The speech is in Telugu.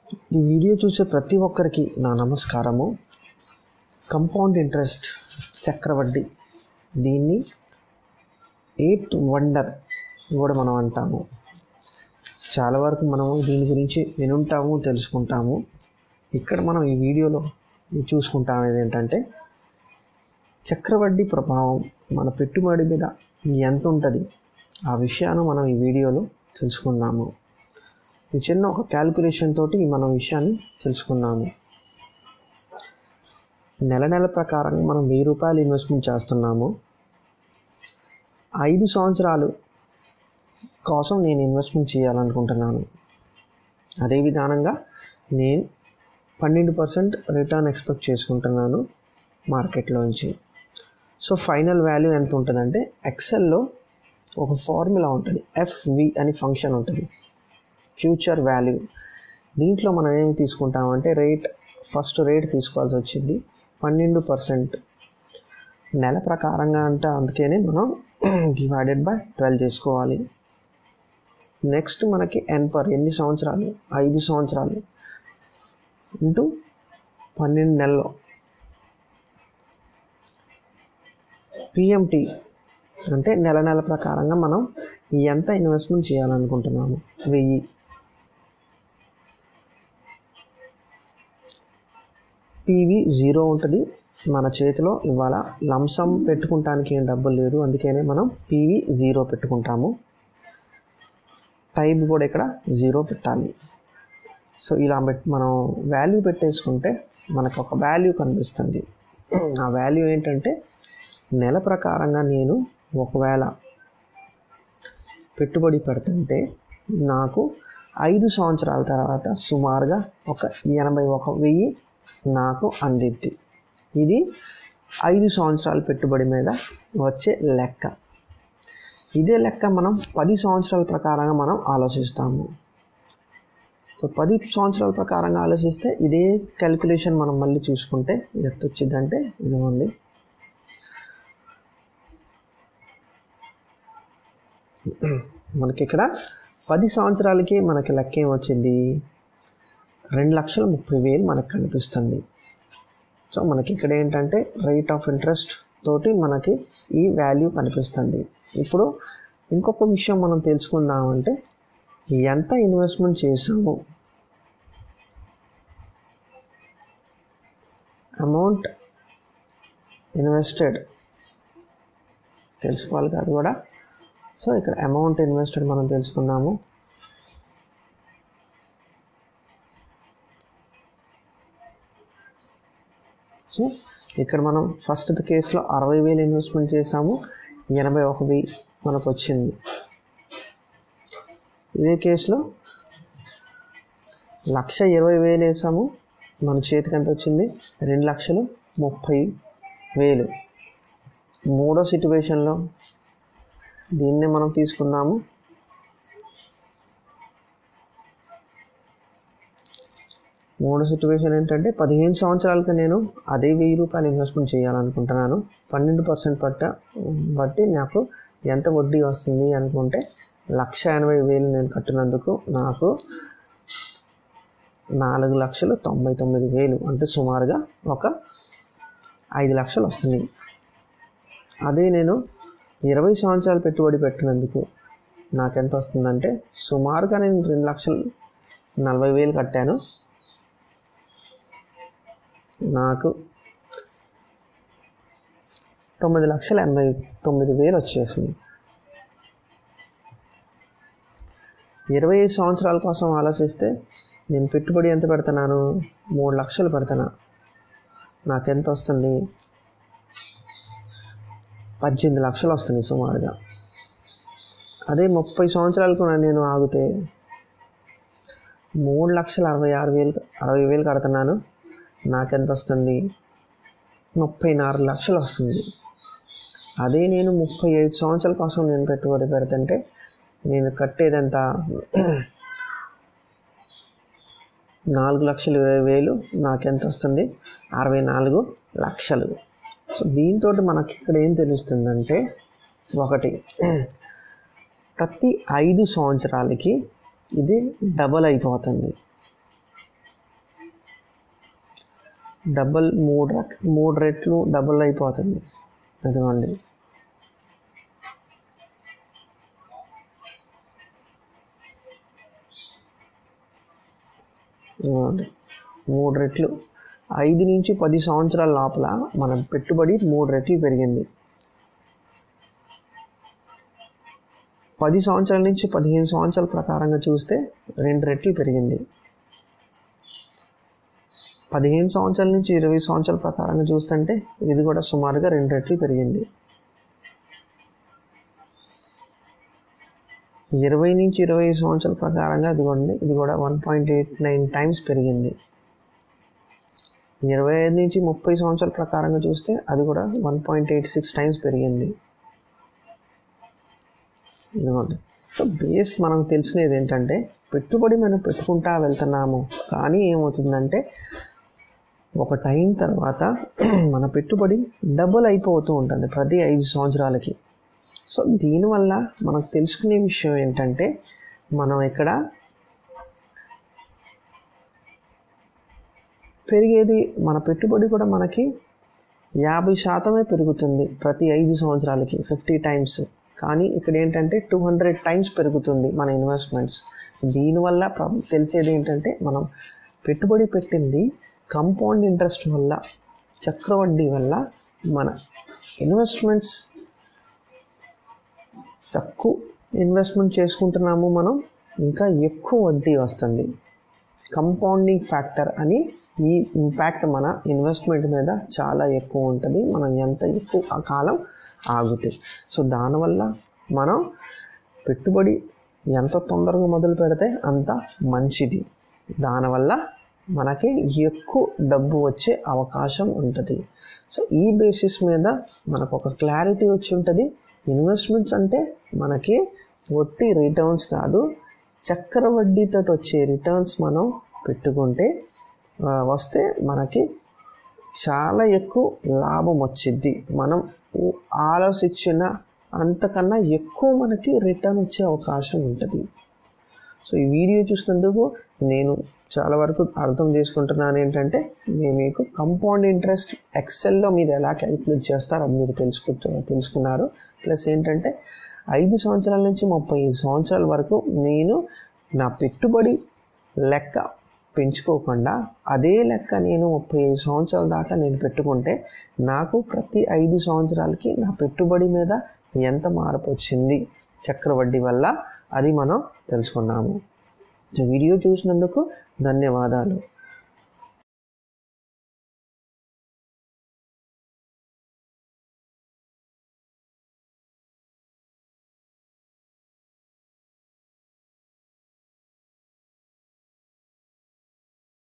ఈ వీడియో చూసే ప్రతి ఒక్కరికి నా నమస్కారము కంపౌండ్ ఇంట్రెస్ట్ చక్రవడ్డీ దీన్ని ఎయిట్ వండర్ కూడా మనం అంటాము చాలా వరకు మనము దీని గురించి వినుంటాము తెలుసుకుంటాము ఇక్కడ మనం ఈ వీడియోలో చూసుకుంటాం ఏంటంటే చక్రవడ్డీ ప్రభావం మన పెట్టుబడి మీద ఎంత ఉంటుంది ఆ విషయాన్ని మనం ఈ వీడియోలో తెలుసుకుందాము ఈ చిన్న ఒక క్యాల్కులేషన్ తోటి మనం విషయాన్ని తెలుసుకుందాము నెల నెల ప్రకారం మనం వెయ్యి రూపాయలు ఇన్వెస్ట్మెంట్ చేస్తున్నాము ఐదు సంవత్సరాలు కోసం నేను ఇన్వెస్ట్మెంట్ చేయాలనుకుంటున్నాను అదే విధానంగా నేను పన్నెండు పర్సెంట్ రిటర్న్ ఎక్స్పెక్ట్ చేసుకుంటున్నాను మార్కెట్లోంచి సో ఫైనల్ వాల్యూ ఎంత ఉంటుందంటే ఎక్సెల్లో ఒక ఫార్ములా ఉంటుంది ఎఫ్వి అని ఫంక్షన్ ఉంటుంది ఫ్యూచర్ వాల్యూ దీంట్లో మనం ఏం తీసుకుంటామంటే రేట్ ఫస్ట్ రేట్ తీసుకోవాల్సి వచ్చింది పన్నెండు పర్సెంట్ నెల ప్రకారంగా అంటే అందుకనే మనం డివైడెడ్ బై ట్వెల్వ్ చేసుకోవాలి నెక్స్ట్ మనకి ఎన్ పర్ ఎన్ని సంవత్సరాలు ఐదు సంవత్సరాలు ఇంటూ పన్నెండు నెలలు పిఎంటి అంటే నెల నెల ప్రకారంగా మనం ఎంత ఇన్వెస్ట్మెంట్ చేయాలనుకుంటున్నాము వెయ్యి పీవీ జీరో ఉంటుంది మన చేతిలో ఇవాళ లంసం పెట్టుకుంటానికి ఏం డబ్బులు లేదు అందుకనే మనం పీవీ జీరో పెట్టుకుంటాము టైప్ కూడా ఇక్కడ జీరో పెట్టాలి సో ఇలా పెట్టి మనం వాల్యూ పెట్టేసుకుంటే మనకు ఒక వాల్యూ కనిపిస్తుంది ఆ వాల్యూ ఏంటంటే నెల ప్రకారంగా నేను ఒకవేళ పెట్టుబడి పెడుతుంటే నాకు ఐదు సంవత్సరాల తర్వాత సుమారుగా ఒక ఎనభై ఒక వెయ్యి నాకు అందిద్ది ఇది ఐదు సంవత్సరాల పెట్టుబడి మీద వచ్చే లెక్క ఇదే లెక్క మనం పది సంవత్సరాల ప్రకారంగా మనం ఆలోచిస్తాము సో పది సంవత్సరాల ప్రకారంగా ఆలోచిస్తే ఇదే క్యాలిక్యులేషన్ మనం మళ్ళీ చూసుకుంటే ఎంత వచ్చిందంటే ఇదిగోండి మనకి ఇక్కడ పది సంవత్సరాలకి మనకి లెక్క ఏం వచ్చింది రెండు లక్షల ముప్పై వేలు మనకు కనిపిస్తుంది సో మనకి ఇక్కడ ఏంటంటే రేట్ ఆఫ్ ఇంట్రెస్ట్ తోటి మనకి ఈ వాల్యూ కనిపిస్తుంది ఇప్పుడు ఇంకొక విషయం మనం తెలుసుకుందామంటే ఎంత ఇన్వెస్ట్మెంట్ చేసాము అమౌంట్ ఇన్వెస్టెడ్ తెలుసుకోవాలి కాదు కూడా సో ఇక్కడ అమౌంట్ ఇన్వెస్టెడ్ మనం తెలుసుకుందాము సో ఇక్కడ మనం ఫస్ట్ కేసులో అరవై వేలు ఇన్వెస్ట్మెంట్ చేసాము ఎనభై ఒక వెయ్యి మనకు వచ్చింది ఇదే కేసులో లక్ష ఇరవై వేలు వేసాము మన చేతికి ఎంత వచ్చింది రెండు లక్షలు ముప్పై వేలు మూడో సిట్యువేషన్లో దీన్నే మనం తీసుకుందాము మూడో సిట్యువేషన్ ఏంటంటే పదిహేను సంవత్సరాలకి నేను అదే వెయ్యి రూపాయలు ఇన్వెస్ట్మెంట్ చేయాలనుకుంటున్నాను పన్నెండు పర్సెంట్ పట్ట బట్టి నాకు ఎంత వడ్డీ వస్తుంది అనుకుంటే లక్ష ఎనభై వేలు నేను కట్టినందుకు నాకు నాలుగు లక్షలు తొంభై తొమ్మిది వేలు అంటే సుమారుగా ఒక ఐదు లక్షలు వస్తున్నాయి అదే నేను ఇరవై సంవత్సరాలు పెట్టుబడి పెట్టినందుకు నాకు ఎంత వస్తుందంటే సుమారుగా నేను రెండు లక్షలు నలభై వేలు కట్టాను నాకు తొమ్మిది లక్షల ఎనభై తొమ్మిది వేలు వచ్చేసింది ఇరవై ఐదు సంవత్సరాల కోసం ఆలోచిస్తే నేను పెట్టుబడి ఎంత పెడుతున్నాను మూడు లక్షలు పెడుతున్నా నాకెంత వస్తుంది పద్దెనిమిది లక్షలు వస్తుంది సుమారుగా అదే ముప్పై సంవత్సరాలకు నేను ఆగితే మూడు లక్షల అరవై ఆరు వేలు అరవై వేలు కడుతున్నాను నాకెంత వస్తుంది ముప్పై నాలుగు లక్షలు వస్తుంది అదే నేను ముప్పై ఐదు సంవత్సరాల కోసం నేను పెట్టుబడి పెడుతుంటే నేను కట్టేదంత నాలుగు లక్షల ఇరవై వేలు నాకెంత వస్తుంది అరవై నాలుగు లక్షలు సో దీంతో మనకి ఇక్కడ ఏం తెలుస్తుందంటే ఒకటి ప్రతి ఐదు సంవత్సరాలకి ఇది డబల్ అయిపోతుంది డబల్ మూడు రక మూడు రెట్లు డబుల్ అయిపోతుంది ఇదిగోండి ఇదిగోండి మూడు రెట్లు ఐదు నుంచి పది సంవత్సరాల లోపల మన పెట్టుబడి మూడు రెట్లు పెరిగింది పది సంవత్సరాల నుంచి పదిహేను సంవత్సరాల ప్రకారంగా చూస్తే రెండు రెట్లు పెరిగింది పదిహేను సంవత్సరాల నుంచి ఇరవై సంవత్సరాల ప్రకారంగా చూస్తుంటే ఇది కూడా సుమారుగా రెండు రెట్లు పెరిగింది ఇరవై నుంచి ఇరవై సంవత్సరాల ప్రకారంగా ఇదిగోండి ఇది కూడా one point eight nine times పెరిగింది ఇరవై ఐదు నుంచి ముప్పై సంవత్సరాల ప్రకారంగా చూస్తే అది కూడా one point eight six times పెరిగింది ఇదిగోండి సో బేస్ మనం తెలిసినది ఏంటంటే పెట్టుబడి మనం పెట్టుకుంటా వెళ్తున్నాము కానీ ఏమవుతుందంటే ఒక టైం తర్వాత మన పెట్టుబడి డబుల్ అయిపోతూ ఉంటుంది ప్రతి ఐదు సంవత్సరాలకి సో దీనివల్ల మనకు తెలుసుకునే విషయం ఏంటంటే మనం ఇక్కడ పెరిగేది మన పెట్టుబడి కూడా మనకి యాభై శాతమే పెరుగుతుంది ప్రతి ఐదు సంవత్సరాలకి ఫిఫ్టీ టైమ్స్ కానీ ఇక్కడ ఏంటంటే టూ హండ్రెడ్ టైమ్స్ పెరుగుతుంది మన ఇన్వెస్ట్మెంట్స్ దీనివల్ల ప్ర- తెలిసేది ఏంటంటే మనం పెట్టుబడి పెట్టింది కంపౌండ్ ఇంట్రెస్ట్ వల్ల చక్రవడ్డీ వల్ల మన ఇన్వెస్ట్మెంట్స్ తక్కువ ఇన్వెస్ట్మెంట్ చేసుకుంటున్నాము మనం ఇంకా ఎక్కువ వడ్డీ వస్తుంది కంపౌండింగ్ ఫ్యాక్టర్ అని ఈ ఇంపాక్ట్ మన ఇన్వెస్ట్మెంట్ మీద చాలా ఎక్కువ ఉంటుంది మనం ఎంత ఎక్కువ ఆ కాలం ఆగుతాయి సో దానివల్ల మనం పెట్టుబడి ఎంత తొందరగా మొదలు పెడితే అంత మంచిది దానివల్ల మనకి ఎక్కువ డబ్బు వచ్చే అవకాశం ఉంటుంది సో ఈ బేసిస్ మీద మనకు ఒక క్లారిటీ వచ్చి ఉంటుంది ఇన్వెస్ట్మెంట్స్ అంటే మనకి ఒట్టి రిటర్న్స్ కాదు చక్ర వడ్డీతో వచ్చే రిటర్న్స్ మనం పెట్టుకుంటే ఆ, వస్తే మనకి చాలా ఎక్కువ లాభం వచ్చిద్ది మనం ఊ- ఆలోచించిన అంతకన్నా ఎక్కువ మనకి రిటర్న్ వచ్చే అవకాశం ఉంటుంది సో ఈ వీడియో చూసినందుకు నేను చాలా వరకు అర్థం చేసుకుంటున్నాను ఏంటంటే నేను మీకు కంపౌండ్ ఇంట్రెస్ట్ ఎక్సెల్లో మీరు ఎలా క్యాలిక్యులేట్ చేస్తారో అది మీరు తెలుసుకు తెలుసుకున్నారు ప్లస్ ఏంటంటే ఐదు సంవత్సరాల నుంచి ముప్పై ఐదు సంవత్సరాల వరకు నేను నా పెట్టుబడి లెక్క పెంచుకోకుండా అదే లెక్క నేను ముప్పై ఐదు సంవత్సరాల దాకా నేను పెట్టుకుంటే నాకు ప్రతి ఐదు సంవత్సరాలకి నా పెట్టుబడి మీద ఎంత మార్పు వచ్చింది చక్రవడ్డీ వల్ల అది మనం తెలుసుకున్నాము సో వీడియో చూసినందుకు ధన్యవాదాలు